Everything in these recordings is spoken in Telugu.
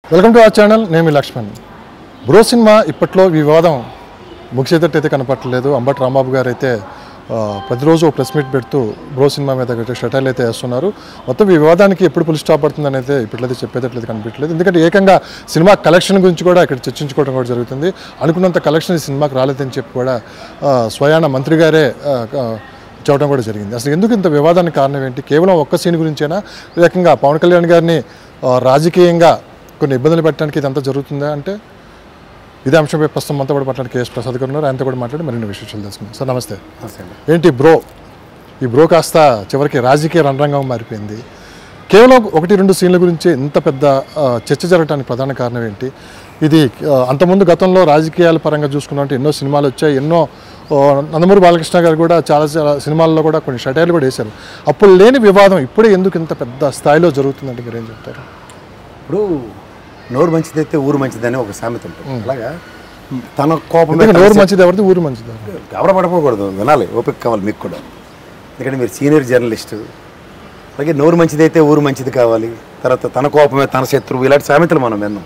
వెల్కమ్ టు అవర్ ఛానల్ నేను మీ లక్ష్మణ్ బ్రో సినిమా ఇప్పట్లో వివాదం ముగిసేటట్టయితే కనపట్టలేదు అంబటి రాంబాబు గారు అయితే ఆ, ప్రతిరోజు ఒక ప్రెస్ మీట్ పెడుతూ బ్రో సినిమా మీద గట్రా షటైల్ అయితే వేస్తున్నారు మొత్తం ఈ వివాదానికి ఎప్పుడు పులి స్టాప్ పడుతుందని అయితే ఇప్పట్లయితే చెప్పేటట్లయితే కనిపించలేదు ఎందుకంటే ఏకంగా సినిమా కలెక్షన్ గురించి కూడా ఇక్కడ చర్చించుకోవడం కూడా జరుగుతుంది అనుకున్నంత కలెక్షన్ ఈ సినిమాకి రాలేదని చెప్పి కూడా ఆ, స్వయాన మంత్రి గారే ఆ, ఆ, చెప్పడం కూడా జరిగింది అసలు ఎందుకు ఇంత వివాదానికి కారణం ఏంటి కేవలం ఒక్క సీన్ గురించేనా ఏకంగా పవన్ కళ్యాణ్ గారిని ఆ, రాజకీయంగా కొన్ని ఇబ్బందులు పెట్టడానికి ఇదంతా జరుగుతుందా అంటే ఇదే అంశంపై ప్రస్తుతం మనతో కూడా మాట్లాడి కేఎస్ ప్రసాద్ గారు ఉన్నారు ఆయనతో కూడా మాట్లాడి మరిన్ని విశేషాలు తెలుసుకుందాం సార్ నమస్తే ఏంటి బ్రో ఈ బ్రో కాస్త చివరికి రాజకీయ రణరంగం మారిపోయింది కేవలం ఒకటి రెండు సీన్ల గురించి ఇంత పెద్ద ఆ, చర్చ జరగడానికి ప్రధాన కారణం ఏంటి ఇది ఆ, అంతకుముందు గతంలో రాజకీయాల పరంగా చూసుకున్నట్టు ఎన్నో సినిమాలు వచ్చాయి ఎన్నో ఆ, నందమూరి బాలకృష్ణ గారు కూడా చాలా చాలా సినిమాల్లో కూడా కొన్ని షటైర్లు కూడా వేశారు అప్పుడు లేని వివాదం ఇప్పుడే ఎందుకు ఇంత పెద్ద స్థాయిలో జరుగుతుందంటే మీరు ఏం చెప్తారు ఇప్పుడు నోరు మంచిదైతే ఊరు మంచిదని ఒక సామెత ఉంటుంది అలాగా తన కోపం ఎందుకంటే నోరు మంచిది ఎవరిది ఊరు మంచిది గబర పడకూడదు వినాలి ఓపిక కావాలి మీకు కూడా ఎందుకంటే మీరు సీనియర్ జర్నలిస్ట్ అలాగే నోరు మంచిదైతే ఊరు మంచిది కావాలి తర్వాత తన కోపమే తన శత్రువు ఇలాంటి సామెతలు మనం విన్నాం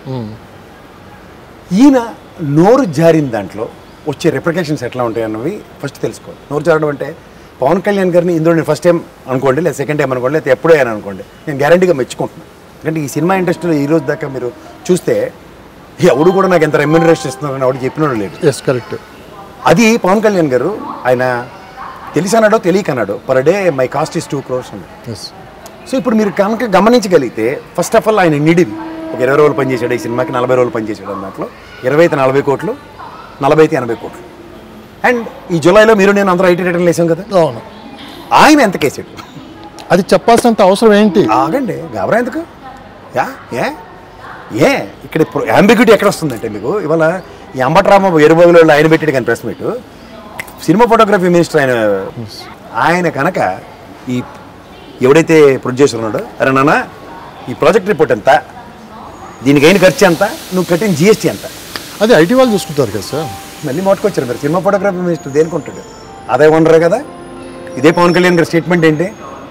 ఈయన నోరు జారిన దాంట్లో వచ్చే రిప్రికేషన్స్ ఎట్లా ఉంటాయి అన్నవి ఫస్ట్ తెలుసుకోవాలి నోరు జారడం అంటే పవన్ కళ్యాణ్ గారిని ఇందులో నేను ఫస్ట్ టైం అనుకోండి లేదా సెకండ్ టైం అనుకోండి లేదా ఎప్పుడో అయినా అనుకోండి నేను గ్యారంటీగా మెచ్చుకుంటున్నాను ఎందుకంటే ఈ సినిమా ఇండస్ట్రీలో ఈ రోజు దాకా మీరు చూస్తే ఎవడు కూడా నాకు ఎంత రెమ్యూనరేషన్ ఇస్తున్నారని ఎవడు చెప్పినోడు లేడు ఎస్ కరెక్ట్ అది పవన్ కళ్యాణ్ గారు ఆయన తెలిసి అన్నాడో తెలియక అన్నాడు per day my cost is two crores అన్నాడు ఎస్ సో ఇప్పుడు మీరు కనుక గమనించగలిగితే ఫస్ట్ ఆఫ్ ఆల్ ఆయన నిడివి ఒక ఇరవై రోజులు పనిచేసాడు ఈ సినిమాకి నలభై రోజులు పనిచేసాడు అన్నట్లు ఇరవై అయితే నలభై కోట్లు నలభై అయితే ఎనభై కోట్లు అండ్ ఈ జూలైలో మీరు నేను అందరూ ఐటీ రిటర్న్ వేసాం కదా అవును ఆయన ఎంత కేసాడు అది చెప్పాల్సినంత అవసరం ఏంటి ఆగండి గాబరా ఎందుకు యా ఏ ఏ ఇక్కడ ఇప్పుడు అంబిగ్యూటీ ఎక్కడ వస్తుందంటే మీకు ఇవాళ ఈ అంబట్రామ ఎరుబగులో ఆయన పెట్టాడు కానీ press meet cinema photography minister ఆయన ఆయన కనుక ఈ ఎవడైతే ప్రొడ్యూసర్ ఉన్నాడో అరే నాన్న ఈ ప్రాజెక్ట్ రిపోర్ట్ ఎంత దీనికి అయిన ఖర్చు ఎంత నువ్వు కట్టిన జిఎస్టీ ఎంత అది ఐటీ వాళ్ళు చూసుకుంటారు కదా సార్ మళ్ళీ మోటుకొచ్చారు మరి సినిమా ఫోటోగ్రఫీ మినిస్టర్ దేనికి ఉంటాడు అదే వనరే కదా ఇదే పవన్ కళ్యాణ్ గారి స్టేట్మెంట్ ఏంటి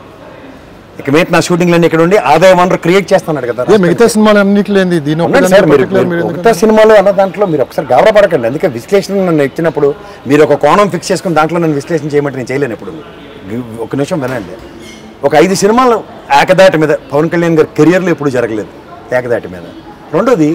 ఇక మీద నా షూటింగ్లన్నీ ఇక్కడ ఉండి ఆదాయ వనరు క్రియేట్ చేస్తున్నాడు కదా ఏ మిగతా సినిమాలు అన్నింటి లేని దీని ఉండండి ఒక్కదాన్ని సార్ మీరు particular మీరు మీరు ఎందుకు ఒకటే సినిమాలో అన్న దాంట్లో మీరు ఒకసారి గౌరవ పడకండి అందుకే విశ్లేషణ నన్ను ఇచ్చినప్పుడు మీరు ఒక కోణం ఫిక్స్ చేసుకుని దాంట్లో నన్ను విశ్లేషణ చేయమంటే నేను చేయలేను ఎప్పుడు ఒక నిమిషం వినండి ఒక ఐదు సినిమాలు ఏకదాటి మీద పవన్ కళ్యాణ్ గారి కెరియర్లో ఎప్పుడు జరగలేదు ఏకదాటి మీద రెండోది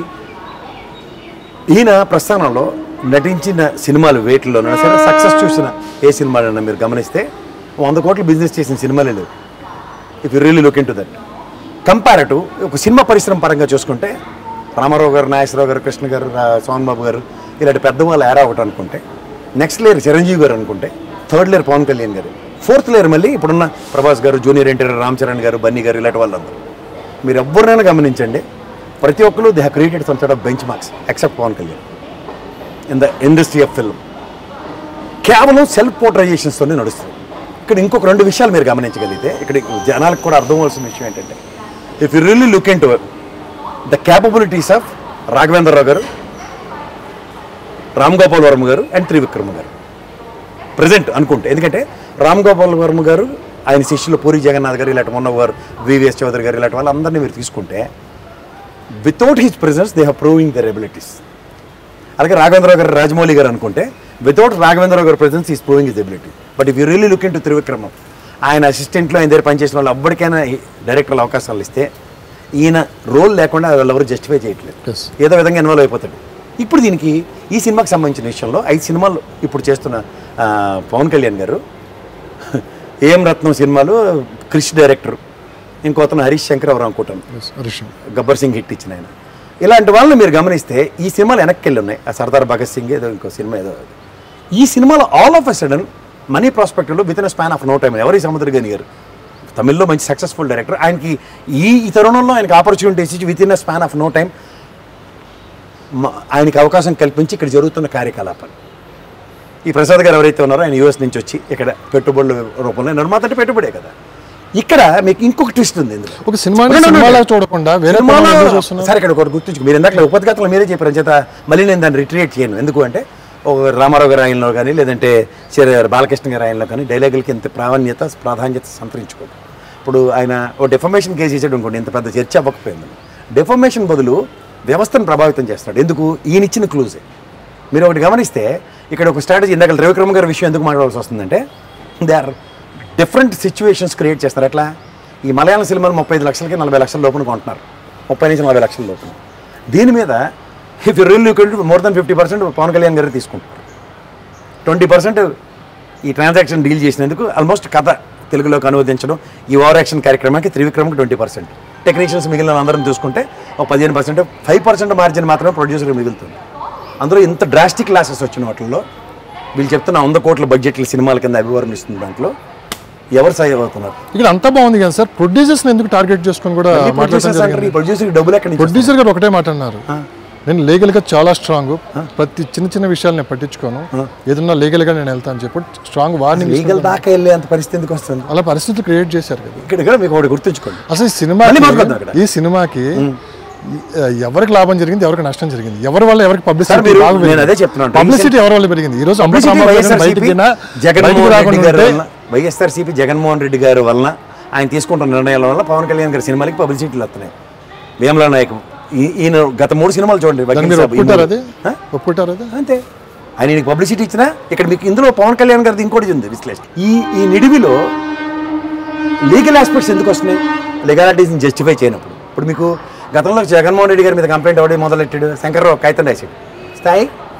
ఈయన ప్రస్థానంలో నటించిన సినిమాలు వేటిల్లోనైనా సరే సక్సెస్ చూసిన ఏ సినిమాలైనా మీరు గమనిస్తే వంద కోట్లు బిజినెస్ చేసిన సినిమాలే లేవు if you really look into that comparative ఒక సినిమా పరిశ్రమ పరంగా చూసుకుంటే రామారావు గారు నాగేశ్వరరావు గారు కృష్ణ గారు రా- సోహన్ బాబు గారు ఇలాంటి పెద్దవాళ్ళు ఏరా ఒకటి అనుకుంటే నెక్స్ట్ లేయర్ చిరంజీవి గారు అనుకుంటే థర్డ్ లేయర్ పవన్ కళ్యాణ్ గారు ఫోర్త్ లేయర్ మళ్ళీ ఇప్పుడున్న ప్రభాస్ గారు జూనియర్ ఎన్టీఆర్ రామ్ చరణ్ గారు బన్నీ గారు ఇలాంటి వాళ్ళందరూ మీరు ఎవరినైనా గమనించండి ప్రతి ఒక్కరు they have created some side of benchmarks except Pavan Kalyan in the industry of film కేవలం సెల్ఫ్ పోర్ట్రైజేషన్స్తోనే నడుస్తుంది ఇక్కడ ఇంకొక రెండు విషయాలు మీరు గమనించగలిగితే ఇక్కడ జనాలకు కూడా అర్థం అవ్వాల్సిన విషయం ఏంటంటే if you really look into the capabilities of Raghavendra Rao garu Ram Gopal Varma గారు అండ్ త్రివిక్రమ గారు ప్రజెంట్ అనుకుంటే ఎందుకంటే రామ్ గోపాల్ వర్మ గారు ఆయన శిష్యులు పూరి జగన్నాథ్ గారు ఇలాంటి మొన్న వారు వివిఎస్ చౌదరి గారు ఇలాంటి వాళ్ళందరినీ మీరు తీసుకుంటే without his presence they have proving their abilities అలాగే రాఘవేంద్రరావు గారు రాజమౌళి గారు అనుకుంటే వితౌట్ రాఘవేంద్రరావు గారి presence is proving his ability but if you really look into త్రివిక్రమం ఆయన అసిస్టెంట్లో ఆయన దగ్గర పనిచేసిన వాళ్ళు ఎవ్వరికైనా డైరెక్టర్లు అవకాశాలు ఇస్తే ఈయన రోల్ లేకుండా వాళ్ళెవరు జస్టిఫై చేయట్లేదు Yes. ఏదో విధంగా ఇన్వాల్వ్ అయిపోతాడు ఇప్పుడు దీనికి ఈ సినిమాకి సంబంధించిన విషయంలో ఐదు సినిమాలు ఇప్పుడు చేస్తున్న ఆ, పవన్ కళ్యాణ్ గారు ఏం రత్నం సినిమాలు క్రిష్ డైరెక్టర్ ఇంకో అతను హరీష్ శంకర్ ఎవరు అనుకుంటాను Yes, హరీష్ గబ్బర్ సింగ్ హిట్ ఇచ్చిన ఆయన ఇలాంటి వాళ్ళని మీరు గమనిస్తే ఈ సినిమాలు వెనక్కి వెళ్ళి ఉన్నాయి ఆ సర్దార్ భగత్ సింగ్ ఏదో ఇంకో సినిమా ఏదో ఈ సినిమాలో all of a sudden money ప్రాస్పెక్ట్లో within span of no time ఎవరి సముద్రగని గారు తమిళ్లో మంచి సక్సెస్ఫుల్ డైరెక్టర్ ఆయనకి ఈ ఈ తరుణంలో ఆయనకి ఆపర్చునిటీస్ ఇచ్చి within span of no time ఆయనకి అవకాశం కల్పించి ఇక్కడ జరుగుతున్న కార్యకలాపాలు ఈ ప్రసాద్ గారు ఎవరైతే ఉన్నారో ఆయన యూఎస్ నుంచి వచ్చి ఇక్కడ పెట్టుబడుల రూపంలో నిర్మాత అంటే పెట్టుబడే కదా ఇక్కడ మీకు ఇంకొక ట్విస్ట్ ఉంది ఇందులో ఒక సినిమాని No, no, no, no. సినిమాలా చూడకుండా వేరే సినిమాలో- పనులు ఎందుకు చూస్తున్నారు? సరే ఇక్కడ ఒకటి గుర్తుంచుకో మీరు ఇందాక ఉపతిగతలు మీరే చెప్పారు చేత మళ్ళీ నేను దాన్ని రిట్రియేట్ చేయను ఎందుకు అంటే ఒక రామారావు గారి ఆయనలో కానీ లేదంటే శ్రీ బాలకృష్ణ గారి ఆయనలో కానీ డైలాగులకి ఎంత ప్రాధాన్యత ప్రాధాన్యత సంతరించుకోదు ఇప్పుడు ఆయన ఓ డెఫమేషన్ కేసు ఇచ్చాడు అనుకోండి ఇంత పెద్ద చర్చ అవ్వకపోయింది డెఫమేషన్ బదులు వ్యవస్థను ప్రభావితం చేస్తాడు ఎందుకు ఈయన ఇచ్చిన క్లూజే మీరు ఒకటి గమనిస్తే ఇక్కడ ఒక స్ట్రాటజీ ఇందాక రవిక్రమ గారి విషయం ఎందుకు మాట్లాడాల్సి వస్తుందంటే they are different situations create చేస్తారు ఎట్లా ఈ మలయాళ సినిమాలు ముప్పై ఐదు లక్షలకి నలభై లక్షల లోపల కొంటున్నారు ముప్పై నుంచి నలభై లక్షల లోపల దీని మీద if you real more than fifty percent Pavan Kalyan garu తీసుకుంటారు ట్వంటీ పర్సెంట్ ఈ ట్రాన్సాక్షన్ డీల్ చేసినందుకు ఆల్మోస్ట్ కథ తెలుగులోకి అనువదించడం ఈ ఓవర్ యాక్షన్ కార్యక్రమానికి త్రివిక్రమ్కి ట్వంటీ పర్సెంట్ టెక్నీషియన్స్ మిగిలిన అందరం చూసుకుంటే ఒక పదిహేను పర్సెంట్ ఫైవ్ పర్సెంట్ మార్జిన్ మాత్రమే ప్రొడ్యూసర్ మిగులుతుంది అందులో ఇంత డ్రాస్టిక్ లాసెస్ వచ్చిన వాటిల్లో వీళ్ళు చెప్తున్న వంద కోట్ల బడ్జెట్ల సినిమాల కింద అభివర్ణం ఇస్తుంది దాంట్లో ఎవరు సాయం అవుతున్నారు ఇక్కడ అంతా బాగుంది కదా సార్ ప్రొడ్యూసర్స్ ఎందుకు టార్గెట్ చేసుకొని కూడా మాట్లాడడం జరిగింది ప్రొడ్యూసర్ డబ్బులు ఎక్కడి నుంచి ప్రొడ్యూసర్ గారు ఒకటే మాట అన్నారు నేను లీగల్ గా చాలా స్ట్రాంగ్ ప్రతి చిన్న చిన్న విషయాలు నేను పట్టించుకోను ఏదన్నా లీగల్ గా నేను వెళ్తాను చెప్పి స్ట్రాంగ్ వార్నింగ్ లీగల్ దాకా వెళ్ళే అంత పరిస్థితి ఎందుకు వస్తుంది అలా పరిస్థితులు క్రియేట్ చేశారు కదా ఇక్కడ కూడా మీకు ఒకటి గుర్తుంచుకోండి అసలు ఈ సినిమా మళ్ళీ మాట్లాడదాం అక్కడ. ఈ సినిమాకి ఈ- ఎవరికి లాభం జరిగింది ఎవరికి నష్టం జరిగింది ఎవరి వల్ల ఎవరికి సార్, పబ్లిసిటీ మీరు- నేను అదే చెప్తున్నాను. పబ్లిసిటీ ఎవరి వల్ల పెరిగింది ఈ రోజు అంబటి Publicity రామారావు గారు వైఎస్ఆర్సీపీ బయటికి గినా- బయటికి జగన్మోహన్ రెడ్డి రాకుండా గారి ఉంటే వలన వైఎస్ఆర్సీపీ జగన్మోహన్ రెడ్డి గారి వలన ఆయన తీసుకుంటున్న నిర్ణయాల వల్ల పవన్ కళ్యాణ్ గారి సినిమాలకి పబ్లిసిటీలు వస్తున్నాయి వేమలా నాయక్ ఈ- ఈయన గత మూడు సినిమాలు చూడండి దాన్ని వకీల్ మీరు సాబ్, ఈ ఒప్పుకుంటారు మూడు. అది ఆ? ఒప్పుకుంటారు అది అంతే ఆయన నీకు పబ్లిసిటీ ఇచ్చినా ఇక్కడ మీకు ఇందులో పవన్ కళ్యాణ్ గారిది ఇంకోటి ఉంది విశ్లేషణ ఈ ఈ నిడివిలో లీగల్ ఆస్పెక్ట్స్ ఎందుకు వస్తున్నాయి లీగాలిటీస్ని జస్టిఫై చేయనప్పుడు ఇప్పుడు మీకు గతంలో జగన్మోహన్ రెడ్డి గారి మీద కంప్లైంట్ ఎవడే మొదలెట్టాడు శంకర్రావు కాగితం రాశాడు స్థాయి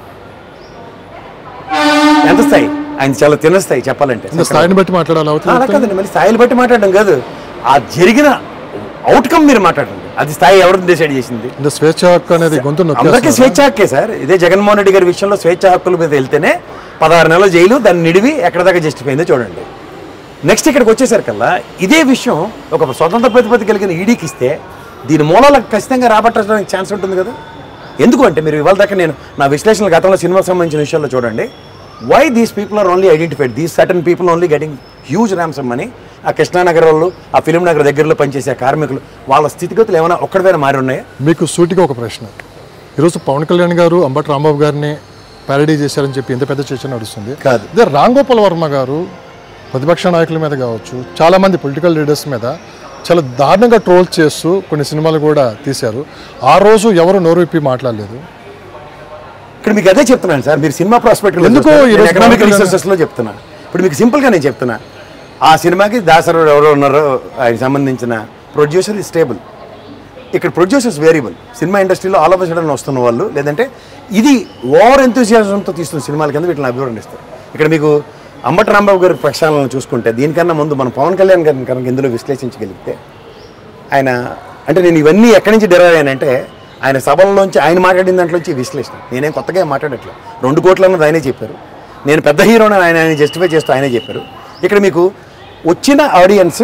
ఎంత స్థాయి ఆయన చాలా తిన్న స్థాయి చెప్పాలంటే ఇంకా స్థాయిని బట్టి మాట్లాడాలి ఆ, అలా అవుతుంది కాదండి మళ్ళీ స్థాయిలు బట్టి మాట్లాడడం కాదు ఆ జరిగిన అవుట్కమ్ మీరు మాట్లాడండి అది స్థాయి ఎవరు డిసైడ్ చేసింది అంటే స్వేచ్ఛ హక్కు అనేది గొంతు అందరికీ నొక్కేస్తున్నారు. స్వేచ్ఛ హక్కే సార్ ఇదే జగన్మోహన్ రెడ్డి గారి విషయంలో స్వేచ్ఛ హక్కుల మీద వెళ్తేనే పదహారు నెలల జైలు దాన్ని నిడివి ఎక్కడ దాకా జస్టిఫై అయిందో చూడండి నెక్స్ట్ ఇక్కడికి వచ్చేసరికల్లా ఇదే విషయం ఒక స్వతంత్ర ప్రతిపత్తి కలిగిన ఈడీకి ఇస్తే దీని మూలాలకు ఖచ్చితంగా రాబట్టడానికి ఛాన్స్ ఉంటుంది కదా ఎందుకు అంటే మీరు ఇవాళ దాకా నేను నా విశ్లేషణ గతంలో సినిమాకి సంబంధించిన విషయాల్లో చూడండి why these people are only identified these certain people only getting huge ransom money ఆ కృష్ణానగర్ వాళ్ళు ఆ ఫిలిం నగర్ దగ్గరలో పనిచేసే కార్మికులు వాళ్ళ స్థితిగతులు ఏమైనా ఒక్కడివైనా మారి ఉన్నాయా మీకు సూటిగా ఒక ప్రశ్న ఈరోజు పవన్ కళ్యాణ్ గారు అంబటి రాంబాబు గారిని ప్యారడీ చేశారని చెప్పి ఇంత పెద్ద చర్చ నడుస్తుంది కాదు. ఇదే రామ్ గోపాల్ వర్మ గారు ప్రతిపక్ష నాయకుల మీద కావచ్చు చాలా మంది పొలిటికల్ లీడర్స్ మీద చాలా దారుణంగా ట్రోల్ చేస్తూ కొన్ని సినిమాలు కూడా తీశారు ఆ రోజు ఎవరు నోరు విప్పి మాట్లాడలేదు ఇక్కడ మీకు అదే చెప్తున్నాను సార్ మీరు సినిమా ప్రాస్పెక్ట్ ఎందుకో ఈరోజు ఎకనామిక్ పవన్ కళ్యాణ్ రీసోర్సెస్ లో చెప్తున్నా ఇప్పుడు మీకు సింపుల్ గా నేను చెప్తున్నా ఆ సినిమాకి దాసరు ఎవరో ఉన్నారో ఆయన సంబంధించిన ప్రొడ్యూసర్ స్టేబుల్ ఇక్కడ ప్రొడ్యూసర్స్ వేరియబుల్ సినిమా ఇండస్ట్రీలో ఆల్ ఆఫ్ సడన్ వస్తున్న వాళ్ళు లేదంటే ఇది ఓవర్ ఎంతూజియాజంతో తీస్తున్న సినిమాల కింద వీటిని అభివర్ణిస్తారు ఇక్కడ మీకు అంబటి రాంబాబు గారి ప్రక్షాళన చూసుకుంటే దీనికన్నా ముందు మనం పవన్ కళ్యాణ్ గారిని కనుక ఇందులో విశ్లేషించగలిగితే ఆయన అంటే నేను ఇవన్నీ ఎక్కడి నుంచి డెరైవ్ అయ్యానంటే ఆయన సభల్లోంచి ఆయన మాట్లాడిన దాంట్లోంచి విశ్లేషణ నేనేం కొత్తగా ఏం మాట్లాడట్లే రెండు కోట్ల అన్నది ఆయనే చెప్పారు నేను పెద్ద హీరోని ఆయన ఆయన జస్టిఫై చేస్తూ ఆయనే చెప్పారు ఇక్కడ మీకు వచ్చిన ఆడియన్స్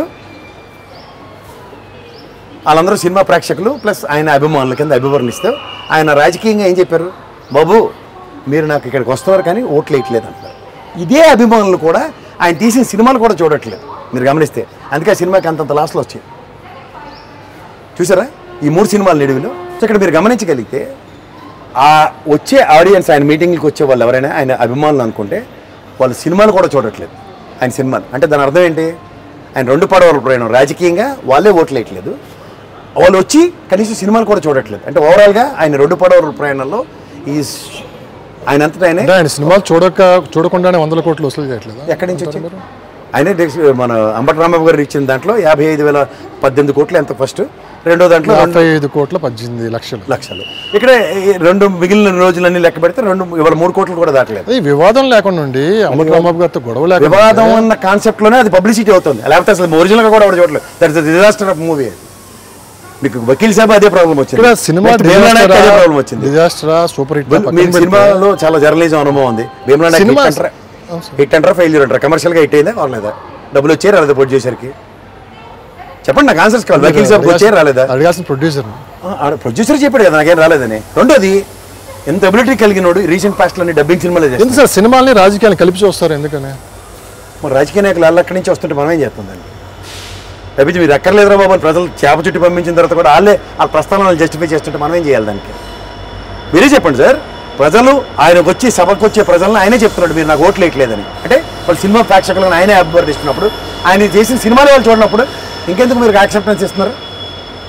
వాళ్ళందరూ సినిమా ప్రేక్షకులు ప్లస్ ఆయన అభిమానుల కింద అభివర్ణిస్తూ ఆయన రాజకీయంగా ఏం చెప్పారు బాబు మీరు నాకు ఇక్కడికి వస్తున్నారు కానీ ఓట్లు వేయట్లేదు అంటారు ఇదే అభిమానులు కూడా ఆయన తీసిన సినిమాలు కూడా చూడట్లేదు మీరు గమనిస్తే అందుకే ఆ సినిమాకి అంతంత లాస్లో వచ్చాయి చూసారా ఈ మూడు సినిమాల నిడివిలో సో ఇక్కడ మీరు గమనించగలిగితే ఆ వచ్చే ఆడియన్స్ ఆయన మీటింగ్కి వచ్చే వాళ్ళు ఎవరైనా ఆయన అభిమానులు అనుకుంటే వాళ్ళు సినిమాలు కూడా చూడట్లేదు ఆయన సినిమాలు అంటే దాని అర్థం ఏంటి ఆయన రెండు పడవల ప్రయాణం రాజకీయంగా వాళ్ళే ఓట్లు వేయట్లేదు వాళ్ళు వచ్చి కనీసం సినిమాలు కూడా చూడట్లేదు అంటే ఓవరాల్గా ఆయన రెండు పడవల ప్రయాణంలో ఈ ఆయన అంతటా ఆయనే అంటే ఆయన సినిమాలు చూడక చూడకుండానే వందల కోట్లు వసూలు చేయట్లేదు ఎక్కడి నుంచి వచ్చి ఆయన నెక్స్ట్ మన అంబటి రాంబాబు గారు ఇచ్చిన దాంట్లో యాభై ఐదు వేల పద్దెనిమిది కోట్లు ఎంత ఫస్ట్ రెండో దాంట్లో రెండు యాభై ఐదు కోట్ల పద్దెనిమిది లక్షలు లక్షలు ఇక్కడ ఈ రెండు మిగిలిన రోజులన్నీ లెక్క పెడితే రెండు ఇవాళ మూడు కోట్లు కూడా దాటలేదు అది వివాదం లేకుండా ఉండి అంబటి రాంబాబు గారితో గొడవ లేకుండా వివాదం అన్న కాన్సెప్ట్ లోనే అది పబ్లిసిటీ అవుతుంది లేకపోతే అసలు ఒరిజినల్ గా కూడా ఎవరు చూడలేదు that is disaster of movie మీకు వకీల్ సాబ్ అదే ప్రాబ్లం వచ్చింది ఇక్కడ సినిమా Next భీమ్లా నాయక్ అదే ప్రాబ్లం వచ్చింది డిజాస్టరా సూపర్ హిట్ మీకు సినిమాలో చాలా జర్నలిజం అనుభవం ఉంది భీమ్లా నాయక్ సినిమా- హిట్ అంటారా హిట్ అంటారా ఫెయిల్యూర్ అంటారా కమర్షియల్ గా హిట్ అయిందా కాలేదా డబ్బులు వచ్చాయి రాలేదా ప్రొడ్యూసర్కి చెప్పండి నాకు ఆన్సర్స్ కావాలి వకీల్ సాబ్ వచ్చాయి రాలేదా అడగాల్సిన ప్రొడ్యూసర్ ప్రొడ్యూసర్ చెప్పాడు కదా నాకేం రాలేదని రెండోది ఎంత అబిలిటీ కలిగినోడు రీసెంట్ పాస్ట్ లోని డబ్బింగ్ సినిమాలు చేస్తాడు ఎందుకు సార్ సినిమాల్ని రాజకీయాన్ని కలిపి చూస్తారు ఎందుకని మరి రాజకీయ నాయకులు వాళ్ళు అక్కడి నుంచి వస్తుంటే మనం ఏం చేస్తాం దాన్ని తప్పించి మీరు ఎక్కర్లేదురా బాబు అని ప్రజలు చేప చుట్టి పంపించిన తర్వాత కూడా వాళ్ళే ఆ ప్రస్థానాలు జస్టిఫై చేస్తుంటే మనం ఏం చేయాలి దానికి మీరే చెప్పండి సార్ ప్రజలు ఆయనకు వచ్చి సభకు వచ్చే ప్రజలను ఆయనే చెప్తున్నాడు మీరు నాకు ఓట్లు వేయట్లేదని అంటే వాళ్ళు సినిమా ప్రేక్షకులను ఆయనే అభివర్ణిస్తున్నప్పుడు ఆయన చేసిన సినిమాలు వాళ్ళు చూడనప్పుడు ఇంకెందుకు మీరు యాక్సెప్టెన్స్ ఇస్తున్నారు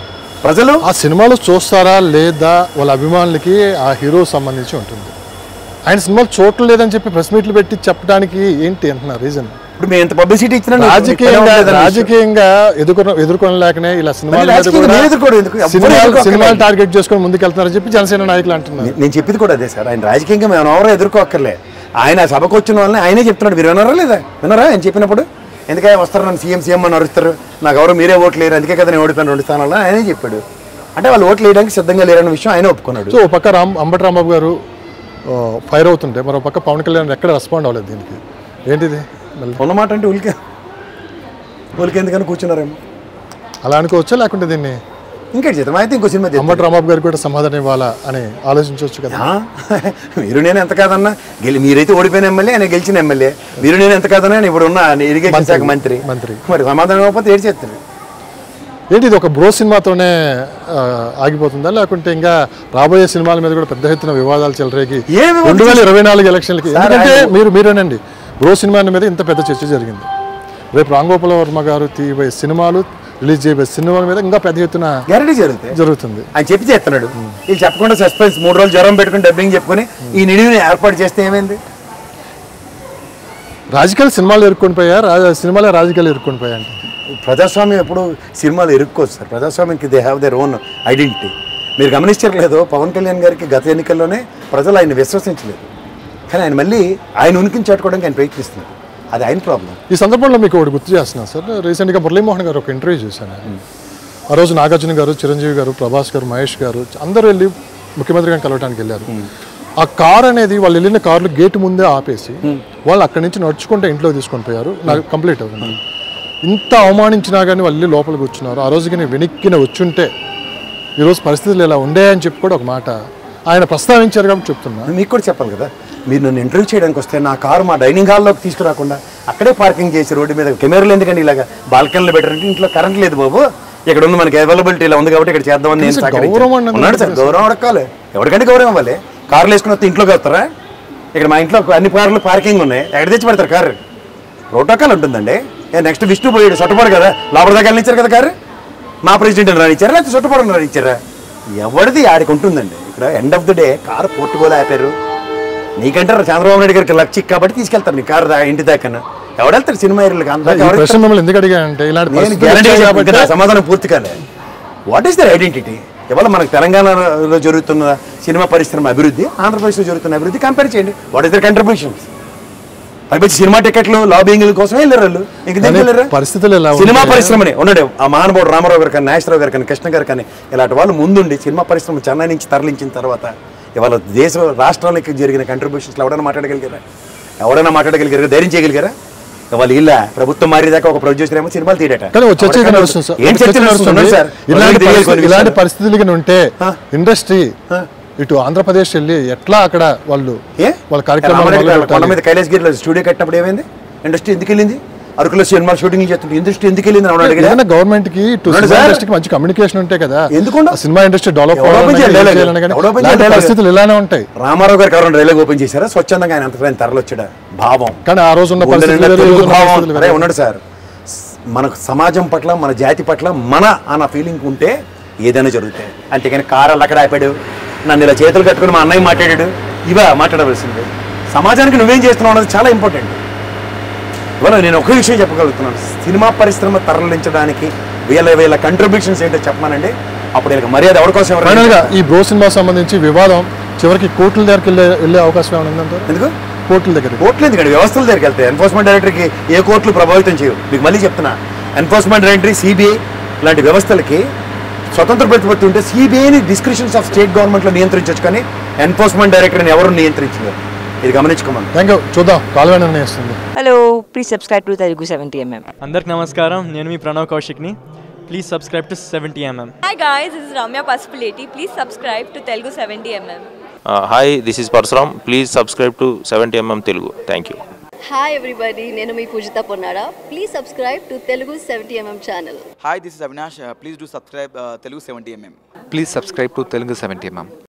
ప్రజలు ఆ సినిమాలు చూస్తారా లేదా వాళ్ళ అభిమానులకి ఆ హీరో సంబంధించి ఉంటుంది ఆయన సినిమాలు చూడలేదని చెప్పి ప్రెస్ మీట్లు పెట్టి చెప్పడానికి ఏంటి అంటున్నారు రీజన్ ఇప్పుడు మేము ఎంత పబ్లిసిటీ ఇచ్చినా నీకు రాజకీయంగా పని అవ్వలేదన్న విషయం. రాజకీయంగా ఎదుర్కొన ఎదుర్కొనలేకనే ఇలా సినిమాల మీద రాజకీయంగా కూడా నేను ఎదుర్కోవడం ఎందుకు? ఎవ్వరూ సినిమాలు ఎదుర్కోక్కర్లేదు. సినిమాలు టార్గెట్ చేసుకొని ముందుకెళ్తున్నారని చెప్పి జనసేన నాయకులు అంటున్నారు నే- నేను చెప్పింది కూడా అదే సార్ ఆయన రాజకీయంగా మేము ఎవరో ఎదుర్కోక్కర్లే ఆయన సభకు వచ్చిన వాళ్ళని ఆయనే చెప్తున్నాడు మీరు విన్నారా లేదా విన్నారా ఆయన చెప్పినప్పుడు ఎందుకంటే వస్తారు నన్ను సీఎం సీఎం అని అరుస్తారు నాకు ఎవరు మీరే ఓట్లు లేరు అందుకే కదా నేను ఓడిపోయాను రెండు స్థానాల్లో ఆయనే చెప్పాడు అంటే వాళ్ళు ఓట్లు వేయడానికి సిద్ధంగా లేరన్న విషయం ఆయన ఒప్పుకున్నాడు సో ఓ పక్క రామ్ అంబటి రాంబాబు గారు ఆ, ఫైర్ అవుతుంటే మరో పక్క పవన్ కళ్యాణ్ ఎక్కడ రెస్పాండ్ అవ్వలేదు దీనికి ఏంటిది మళ్ళీ ఉన్నమాట అంటే ఉలికే ఉలికి ఎందుకని కూర్చున్నారేమో అలా అనుకోవచ్చా లేకుంటే దీన్ని ఇంకేటి చేద్దాం అయితే ఇంకో సినిమా చేద్దాం. అంబటి రాంబాబు గారికి కూడా సమాధానం ఇవ్వాలా అని ఆలోచించవచ్చు కదా ఆ? మీరు నేను ఎంత కాదన్నా గెలి మీరైతే ఓడిపోయిన ఎమ్మెల్యే ఆయన గెలిచిన ఎమ్మెల్యే మీరు నేను ఎంత కాదన్నా నేను ఇప్పుడు ఉన్న ఇరిగేషన్ శాఖ మంత్రి మంత్రి. మరి సమాధానం ఇవ్వకపోతే ఏడు చేస్తారు ఏంటి ఇది ఒక బ్రో సినిమాతోనే ఆ, ఆగిపోతుందా లేకుంటే ఇంకా రాబోయే సినిమాల మీద కూడా పెద్ద ఎత్తున వివాదాలు చెలరేగి ఏ వివాదాలు రెండు వేల ఇరవై నాలుగు ఎలక్షన్లకి సార్, ఎందుకంటే ఆయన- మీరు మీరేనండి బ్రో సినిమా మీద ఇంత పెద్ద చర్చ జరిగింది రేపు రాంగోపాల వర్మ గారు తీయబోయే సినిమాలు రిలీజ్ చేయబోయే సినిమాల మీద ఇంకా పెద్ద ఎత్తున గ్యారెంటీ జరుగుతాయి జరుగుతుంది ఆయన చెప్పి చేస్తున్నాడు వీళ్ళు చెప్పకుండా సస్పెన్స్ మూడు రోజులు జ్వరం పెట్టుకుని డబ్బింగ్ చెప్పుకొని ఈ నిడివిని ఏర్పాటు చేస్తే ఏమైంది రాజకీయాలు సినిమాలు ఎరుక్కొని పోయా రా- సినిమాలే రాజకీయాలు ఎరుక్కొని పోయా అంటే ప్రజాస్వామ్యం ఎప్పుడు సినిమాలు ఇరుక్కోవచ్చు సార్ ప్రజాస్వామ్యంకి they have their own identity మీరు గమనించట్లేదు పవన్ కళ్యాణ్ గారికి గత ఎన్నికల్లోనే ప్రజలు ఆయన విశ్వసించలేదు కానీ ఆయన మళ్ళీ ఆయన ఉనికిని చాటుకోవడానికి ఆయన ప్రయత్నిస్తున్నారు అది ఆయన ప్రాబ్లం ఈ సందర్భంలో మీకు ఒకటి గుర్తు చేస్తున్నాను సార్ రీసెంట్గా మురళీమోహన్ గారు ఒక ఇంటర్వ్యూ చూశాను ఆ రోజు నాగార్జున గారు చిరంజీవి గారు ప్రభాస్ గారు మహేష్ గారు అందరూ వెళ్ళి ముఖ్యమంత్రి గారిని కలవడానికి వెళ్ళారు ఆ కార్ అనేది వాళ్ళు వెళ్ళిన కార్లు గేట్ ముందే ఆపేసి వాళ్ళు అక్కడి నుంచి నడుచుకుంటే ఇంట్లోకి తీసుకొని పోయారు నాకు కంప్లీట్ అవుతుంది ఇంత అవమానించినా కానీ వాళ్ళు వెళ్ళి లోపలికి కూర్చున్నారు ఆ రోజుకి నేను వెనక్కిన వచ్చుంటే ఈరోజు పరిస్థితులు ఇలా ఉండే అని చెప్పి కూడా ఒక మాట ఆయన ప్రస్తావించారు కాబట్టి చెప్తున్నా మీకు కూడా చెప్పాలి కదా మీరు నన్ను ఇంటర్వ్యూ చేయడానికి వస్తే నా కారు మా డైనింగ్ హాల్లోకి తీసుకురాకుండా అక్కడే పార్కింగ్ చేసి రోడ్డు మీద కెమెరాలు ఎందుకండి ఇలాగా బాల్కనీలో పెట్టారంటే ఇంట్లో కరెంట్ లేదు బాబు ఇక్కడ ఉంది మనకి అవైలబిలిటీ ఇలా ఉంది కాబట్టి ఇక్కడ చేద్దామని నేను కనీసం సహకరించాను. గౌరవం అన్నది ఉన్నాడు సార్ గౌరవం అడగాలి ఎవరికంటే గౌరవం ఇవ్వాలి కార్లు వేసుకుని వస్తే ఇంట్లోకి వస్తారా ఇక్కడ మా ఇంట్లో అన్ని కార్లు పార్కింగ్ ఉన్నాయి ఎక్కడ తెచ్చి పెడతారు కారు ప్రోటోకాల్ ఉంటుందండి నెక్స్ట్ విష్ణు పోయాడు సొట్టపాడు కదా లోపల దాకా వెళ్ళిచ్చారు కదా కారు మా ప్రెసిడెంట్ రానిచ్చారా లేకపోతే సొట్టపాడు రానిచ్చారా ఎవరిది ఆడికి ఉంటుందండి ఇక్కడ end of the day car పోర్టుగోలు ఆపారు నీకంటారు చంద్రబాబు నాయుడు గారికి లక్ చిక్ కాబట్టి తీసుకెళ్తారు నీ కారు దా ఇంటి దాకా ఎవడెళ్తారు సినిమా ఏరియల్కి అంతా ఈ ప్రశ్న మిమ్మల్ని ఎందుకు అడిగానంటే ఇలాంటి నేను పరిస్థితులు గ్యారంటీ వచ్చాయి చెప్పాను కాబట్టి కదా సమాధానం పూర్తి కాలే వాట్ ఈస్ దర్ ఐడెంటిటీ ఇవాళ మనకు తెలంగాణలో జరుగుతున్న సినిమా పరిశ్రమ అభివృద్ధి ఆంధ్రప్రదేశ్లో జరుగుతున్న అభివృద్ధి కంపేర్ చేయండి వాట్ ఇస్ దర్ కంట్రిబ్యూషన్స్ పైపచ్చి సినిమా టికెట్లు లాబింగ్ కోసం వెళ్ళారు వాళ్ళు ఇంక దేనికి కానీ వెళ్ళారు పరిస్థితులు ఎలా సినిమా ఉంటాయి? పరిశ్రమని ఉన్నాడు ఆ మహానుభావుడు రామారావు గారు కానీ నాగేశ్వరరావు గారు కానీ కృష్ణ గారు కానీ ఇలాంటి వాళ్ళు ముందుండి సినిమా పరిశ్రమ చెన్నై నుంచి తరలించిన తర్వాత ఇవాళ దేశ రాష్ట్రానికి జరిగిన కంట్రిబ్యూషన్స్ ఎవడైనా మాట్లాడగలిగారా ఎవడైనా మాట్లాడగలిగారా ధైర్యం చేయగలిగారా ఇవాళ ఇల్ల ప్రభుత్వం మారేదాకా ఒక ప్రొడ్యూసర్ ఏమో సినిమాలు తీయడట కానీ ఒక చర్చ ఇక్కడ నడుస్తుంది సార్ ఏం ఒక చర్చ చర్చ నడుస్తుంది నడుస్తుంది. సార్ ఇలాంటి తెలియాలి పరిస్థితి- కొన్ని ఇలాంటి విషయాలు. పరిస్థితులు కానీ ఉంటే ఆ. ఇండస్ట్రీ ఆ. ఇటు ఆంధ్రప్రదేశ్ వెళ్ళి ఎట్లా అక్కడ వాళ్ళు ఏ వాళ్ళ కార్యక్రమాలు రామారెడ్డి మొదలు గారు కొండ పెట్టాలి? మీద కైలాసగిరిలో స్టూడియో కట్టినప్పుడు ఏమైంది ఇండస్ట్రీ ఎందుకు వెళ్ళింది అరకులో సినిమా షూటింగ్ చేస్తుంటే ఇండస్ట్రీ ఎందుకు వెళ్ళింది అని అడిగారా? ఏదైనా గవర్నమెంట్ కి ఇటు ఉన్నాడు సినిమా సార్. ఇండస్ట్రీకి మంచి కమ్యూనికేషన్ ఉంటే కదా ఎందుకుండదు? ఆ సినిమా ఇండస్ట్రీ డెవలప్ ఎవడో అవ్వాలన్నా పెంచాడు కానీ, ఏం డైలాగ్. చేయాలన్నా కానీ ఎవడో పెంచాడు ఇలాంటి డైలాగ్. పరిస్థితులు ఇలానే ఉంటాయి రామారావు గారు ఎవరైనా రైలు ఓపెన్ చేశారా స్వచ్ఛందంగా ఆయన అంతటా ఆయన తరలొచ్చాడా భావం కానీ ఆ రోజు ఉన్న గుండె పరిస్థితులు నిండా వేరు, ఈ రోజు తెలుగు ఉన్న భావం పరిస్థితులు అరే వేరు. ఉన్నాడు సార్ మనకు సమాజం పట్ల మన జాతి పట్ల మన అన్న ఫీలింగ్ ఉంటే ఏదైనా జరుగుతాయి అంతేకాని కారాలు అక్కడ ఆపాడు నన్ను ఇలా చేతులు కట్టుకుని మా అన్నయ్య మాట్లాడాడు ఇవా మాట్లాడవలసింది సమాజానికి నువ్వేం చేస్తున్నావు అన్నది చాలా ఇంపార్టెంట్ ఇవాళ నేను ఒక విషయం చెప్పగలుగుతున్నాను సినిమా పరిశ్రమ తరలించడానికి వీళ్ళ వీళ్ళ కంట్రిబ్యూషన్స్ ఏంటో చెప్పమానండి అప్పుడు వీళ్ళకి మర్యాద ఎవరి కోసం ఎవరు ఫైనల్ గా ఈ బ్రో సినిమా సంబంధించి వివాదం చివరికి కోర్టుల దగ్గరికి వెళ్ళే వెళ్ళే అవకాశం ఏమైనా ఉందంటారు ఎందుకు కోర్టుల దగ్గర కోర్టులు ఎందుకండి వ్యవస్థల దగ్గరికి వెళ్తే ఎన్ఫోర్స్మెంట్ డైరెక్టర్కి ఏ కోర్టులు ప్రభావితం చేయవు మీకు మళ్ళీ చెప్తున్నా ఎన్ఫోర్స్మెంట్ డైరెక్టరీ సిబిఐ లాంటి వ్యవస్థలకి స్వతంత్ర ప్రతిపత్తి ఉంటే సిబిఐని డిస్క్రిప్షన్స్ ఆఫ్ స్టేట్ గవర్నమెంట్లో నియంత్రించవచ్చు కానీ ఎన్ఫోర్స్మెంట్ డైరెక్టర్ని ఎవరు నియంత్రించలేరు ఇది గమనించుకోమని థ్యాంక్ యూ చూద్దాం కాలువ నిర్ణయిస్తుంది hello please subscribe to Telugu seventy MM అందరికి నమస్కారం నేను మీ ప్రణవ్ కౌశిక్ని please subscribe to seventy MM Hi guys, this is Ramya Pasupuleti. Please subscribe to Telugu 70mm. Hi this is Parasuram please subscribe to seventy MM Telugu thank you hi everybody నేను మీ Poojitha Ponnara please subscribe to Telugu seventy MM channel Hi, this is Avinash. Uh, please do subscribe uh, Telugu 70mm. Please subscribe to Telugu 70 mm.